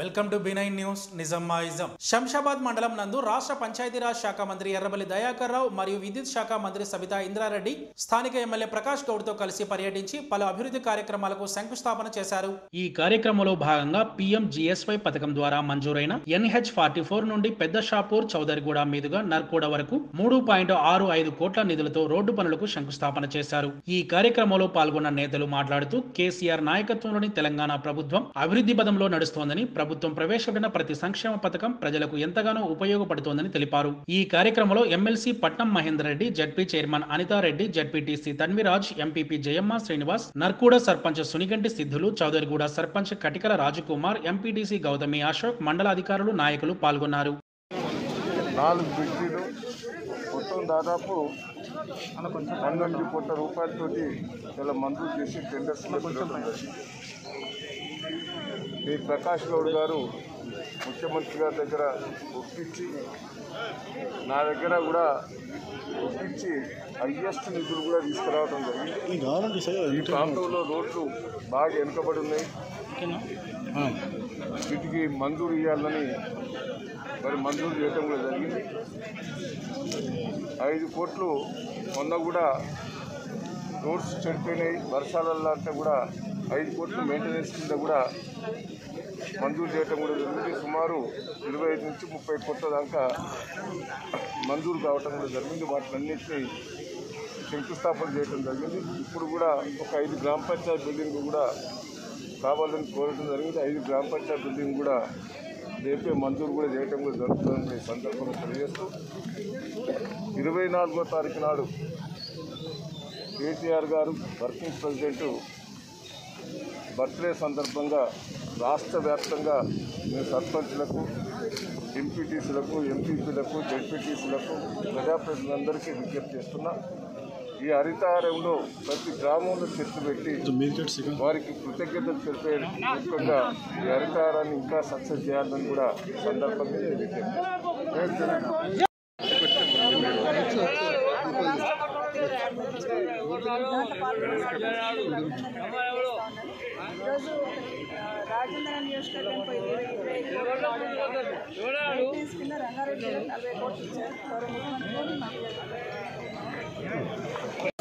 Welcome to బినైన్ news నిజామాయిజం శంషాబాద్ మండలం నందు రాష్ట్ర పంచాయతీరాజ్ శాఖ మంత్రి ఎర్రబెల్లి దయాకర్ రావు మరియు విద్యుత్ శాఖ మంత్రి సబితా ఇంద్రారెడ్డి స్థానిక ఎమ్మెల్యే ప్రకాష్ గౌడ్ తో కలిసి పర్యటించి పలు అభివృద్ధి కార్యక్రమాలకు శంకుస్థాపన చేశారు ఈ కార్యక్రమంలో భాగంగా పీఎం జిఎస్వై పథకం ద్వారా మంజూరైన ఎన్హెచ్ ఫార్టీ ఫోర్ నుండి పెద్ద షాపూర్ చౌదరిగూడ మీదుగా నర్కోడ వరకు మూడు పాయింట్ ఆరు ఐదు కోట్ల నిధులతో రోడ్డు పనులకు శంకుస్థాపన చేశారు ఈ కార్యక్రమంలో పాల్గొన్న నేతలు మాట్లాడుతూ కేసీఆర్ నాయకత్వంలోని తెలంగాణ ప్రభుత్వం అభివృద్ధి పదంలో నడుస్తోందని ప్రభుత్వం ప్రవేశపెట్టిన ప్రతి సంక్షేమ పథకం ప్రజలకు ఎంతగానో ఉపయోగపడుతోందని తెలిపారు ఈ కార్యక్రమంలో MLC Patnam Mahender Reddy ZP chairman Anitha Reddy ZPTC Tanviraj MPP Jayamma Srinivas Narkuda sarpanch Suniganti Siddulu Chowdariguda sarpanch Katikala Rajkumar MPTC Gautami Ashok మండల అధికారులు నాయకులు పాల్గొన్నారు నాలుగు బ్రిడ్జీలు మొత్తం దాదాపు పన్నెండు కోట్ల రూపాయలతోటి ఇలా మంజూరు చేసి టెండర్స్ ఈ ప్రకాష్ గౌడ్ గారు ముఖ్యమంత్రి గారి దగ్గర ఒప్పించి నా దగ్గర కూడా ఒప్పించి హయ్యెస్ట్ నిధులు కూడా తీసుకురావడం జరిగింది ఈ ప్రాంతంలో రోడ్లు బాగా వెనుకబడి ఉన్నాయి వీటికి మంజూరు ఇవ్వాలని మరి మంజూరు చేయటం కూడా జరిగింది ఐదు కోట్లు మొన్న కూడా రోడ్స్ చెడిపోయినాయి వర్షాలలో అంటే కూడా ఐదు కోట్లు మెయింటెనెన్స్ కింద కూడా మంజూరు చేయటం కూడా జరిగింది సుమారు ఇరవై ఐదు నుంచి ముప్పై కోట్ల దాకా మంజూరు కావటం కూడా జరిగింది వాటినన్నింటినీ శంకుస్థాపన చేయడం జరిగింది ఇప్పుడు కూడా ఒక ఐదు గ్రామ పంచాయతీ బిల్డింగ్ కూడా కావాలని కోరటం జరిగింది ఐదు గ్రామ పంచాయతీ బిల్డింగ్ కూడా రేపే మంజూరు కూడా చేయటం కూడా జరుగుతుందని ఈ సందర్భంగా తెలియజేస్తూ ఇరవై నాలుగో తారీఖు నాడు కేటీఆర్ గారు వర్కింగ్ ప్రెసిడెంట్ బర్త్డే సందర్భంగా రాష్ట్ర వ్యాప్తంగా మేము సర్పంచ్లకు ఎంపీటీసీలకు ఎంపీపీలకు జడ్పీటీసీలకు ప్రజాప్రతినిధులందరికీ విజ్ఞప్తి చేస్తున్నా ఈ హరితహారంలో ప్రతి గ్రామంలో చెట్లు పెట్టి వారికి కృతజ్ఞతలు తెలిపే ముఖ్యంగా ఈ హరితహారాన్ని ఇంకా సక్సెస్ చేయాలని కూడా ఈ సందర్భంగా నేను విజ్ఞప్తి చేస్తున్నాను. ఈరోజు రాజేంద్ర నియోజకవర్గంపై ఇరవై ఇరవై ఐదు కింద రంగారెడ్డి నలభై కోట్లు ఇచ్చారు గౌరవ ముఖ్యమంత్రి గారు మాకు